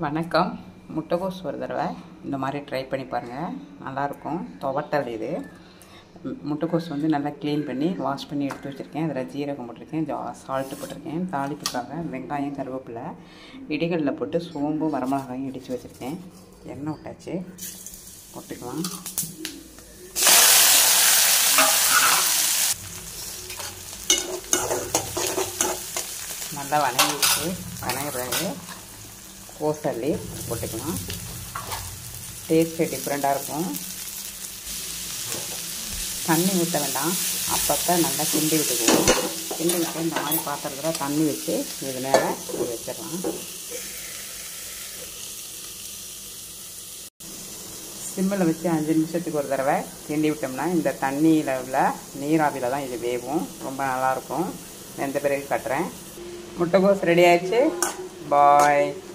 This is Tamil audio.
வணக்கம் முட்டைகோஸ் ஒரு தடவை இந்த மாதிரி ட்ரை பண்ணி பாருங்கள் நல்லாயிருக்கும் துவட்டல் இது ம், முட்டைகோஸ் வந்து நல்லா க்ளீன் பண்ணி வாஷ் பண்ணி எடுத்து வச்சுருக்கேன் அதில் ஜீரகம் போட்டிருக்கேன் ஜா சால்ட்டு போட்டிருக்கேன் தாளிப்புக்காக வெங்காயம் கருவேப்பிலை இடிகளில் போட்டு சோம்பும் வரமிளகாயும் இடித்து வச்சுருக்கேன் எண்ணெய் விட்டாச்சு போட்டுக்கலாம் நல்லா வணங்கிடுச்சு வணங்க பிறகு கோசல்லி போட்டுக்கலாம் டேஸ்ட்டு டிஃப்ரெண்ட்டாக இருக்கும் தண்ணி ஊற்ற வேண்டாம் அப்பப்போ நல்லா கிண்டி விட்டுக்குவோம் கிண்டி விட்டு இந்த மாதிரி பாத்திரத்தில் தண்ணி வச்சு இது மேலே இது வச்சிடலாம் சிம்மில் வச்சு அஞ்சு நிமிஷத்துக்கு ஒரு தடவை கிண்டி விட்டோம்னா இந்த தண்ணியில் உள்ள நீராவியில் தான் இது வேகும் ரொம்ப நல்லாயிருக்கும் எந்த பிறகு கட்டுறேன் முட்டைகோஸ் ரெடி ஆயிடுச்சு பாய்